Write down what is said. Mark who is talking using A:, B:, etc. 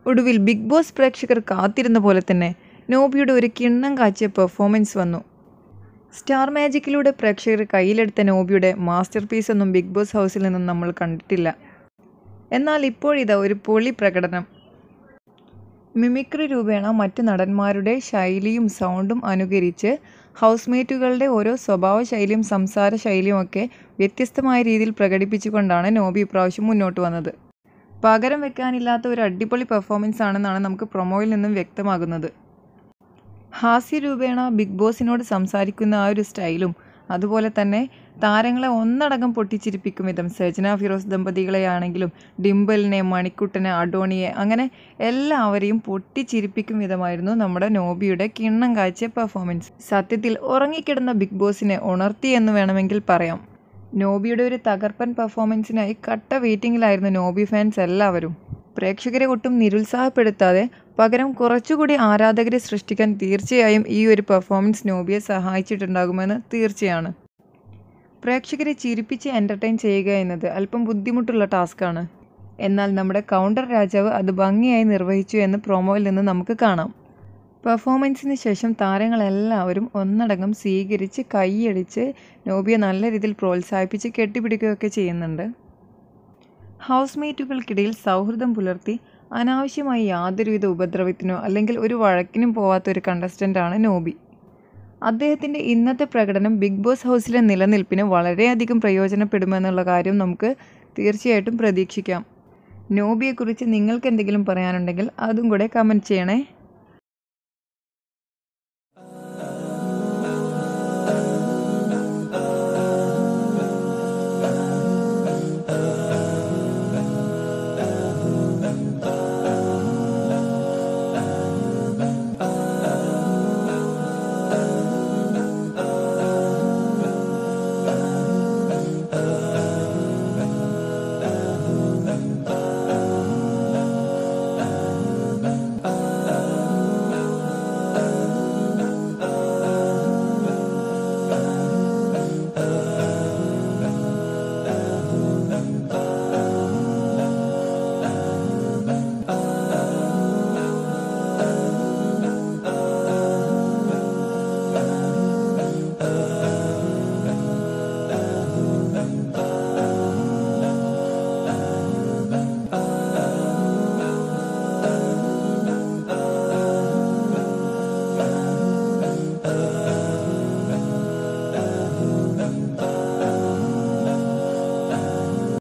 A: ഒടുവിൽ big boss പ്രേക്ഷകർ കാത്തിരുന്ന പോലെ തന്നെ നോബിയുടെ ഒരു കിണ്ണം കാച്ചിയ പെർഫോമൻസ് വന്നു സ്റ്റാർ മാജിക്കിലൂടെ പ്രേക്ഷകർ കയ്യിലെടുത്ത നോബിയുടെ മാസ്റ്റർ പീസ് ഒന്നും ബിഗ് ബോസ് ഹൗസിൽ നിന്നും നമ്മൾ കണ്ടിട്ടില്ല എന്നാൽ ഇപ്പോഴിതാ ഒരു പൊളി പ്രകടനം മിമിക്രി രൂപേണ മറ്റ് നടന്മാരുടെ ശൈലിയും സൗണ്ടും അനുകരിച്ച് ഹൗസ്മേറ്റുകളുടെ ഓരോ സ്വഭാവ ശൈലിയും സംസാര ശൈലിയും ഒക്കെ വ്യത്യസ്തമായ രീതിയിൽ പ്രകടിപ്പിച്ചുകൊണ്ടാണ് നോബി ഇപ്രാവശ്യം മുന്നോട്ട് വന്നത് പകരം വെക്കാനില്ലാത്ത ഒരു അടിപൊളി പെർഫോമൻസ് ആണെന്നാണ് നമുക്ക് പ്രൊമോയിൽ നിന്നും വ്യക്തമാകുന്നത് ഹാസ്യരൂപേണ ബിഗ് ബോസിനോട് സംസാരിക്കുന്ന ആ ഒരു സ്റ്റൈലും അതുപോലെ തന്നെ താരങ്ങളെ ഒന്നടങ്കം പൊട്ടിച്ചിരിപ്പിക്കും വിധം സജന ഫിറോസ് ദമ്പതികളെയാണെങ്കിലും ഡിംബലിനെ മണിക്കുട്ടനെ അഡോണിയെ അങ്ങനെ എല്ലാവരെയും പൊട്ടിച്ചിരിപ്പിക്കും വിധമായിരുന്നു നമ്മുടെ നോബിയുടെ കിണ്ണം കാഴ്ച പെർഫോമൻസ് സത്യത്തിൽ ഉറങ്ങിക്കിടന്ന ബിഗ് ബോസിനെ ഉണർത്തി എന്ന് വേണമെങ്കിൽ പറയാം നോബിയുടെ ഒരു തകർപ്പൻ പെർഫോമൻസിനായി കട്ട വെയിറ്റിംഗിലായിരുന്നു നോബി ഫാൻസ് എല്ലാവരും പ്രേക്ഷകരെ ഒട്ടും നിരുത്സാഹപ്പെടുത്താതെ പകരം കുറച്ചുകൂടി ആരാധകരെ സൃഷ്ടിക്കാൻ തീർച്ചയായും ഈ ഒരു പെർഫോമൻസ് നോബിയെ സഹായിച്ചിട്ടുണ്ടാകുമെന്ന് തീർച്ചയാണ് പ്രേക്ഷകരെ ചിരിപ്പിച്ച് എൻ്റർടൈൻ ചെയ്യുക എന്നത് അല്പം ബുദ്ധിമുട്ടുള്ള ടാസ്ക്കാണ് എന്നാൽ നമ്മുടെ കൗണ്ടർ രാജാവ് അത് ഭംഗിയായി നിർവഹിച്ചു എന്ന് പ്രൊമോയിൽ നിന്ന് നമുക്ക് കാണാം പെർഫോമൻസിന് ശേഷം താരങ്ങളെല്ലാവരും ഒന്നടങ്കം സ്വീകരിച്ച് കൈയടിച്ച് നോബിയെ നല്ല രീതിയിൽ പ്രോത്സാഹിപ്പിച്ച് കെട്ടിപ്പിടിക്കുകയൊക്കെ ചെയ്യുന്നുണ്ട് ഹൗസ് മേറ്റുകൾക്കിടയിൽ സൗഹൃദം പുലർത്തി അനാവശ്യമായി യാതൊരുവിധ ഉപദ്രവത്തിനോ അല്ലെങ്കിൽ ഒരു വഴക്കിനും പോവാത്ത ഒരു കണ്ടസ്റ്റൻ്റാണ് നോബി അദ്ദേഹത്തിൻ്റെ ഇന്നത്തെ പ്രകടനം ബിഗ് ബോസ് ഹൗസിലെ നിലനിൽപ്പിന് വളരെയധികം പ്രയോജനപ്പെടുമെന്നുള്ള കാര്യം നമുക്ക് തീർച്ചയായിട്ടും പ്രതീക്ഷിക്കാം നോബിയെക്കുറിച്ച് നിങ്ങൾക്ക് എന്തെങ്കിലും പറയാനുണ്ടെങ്കിൽ അതും കൂടെ കമൻറ്റ് ചെയ്യണേ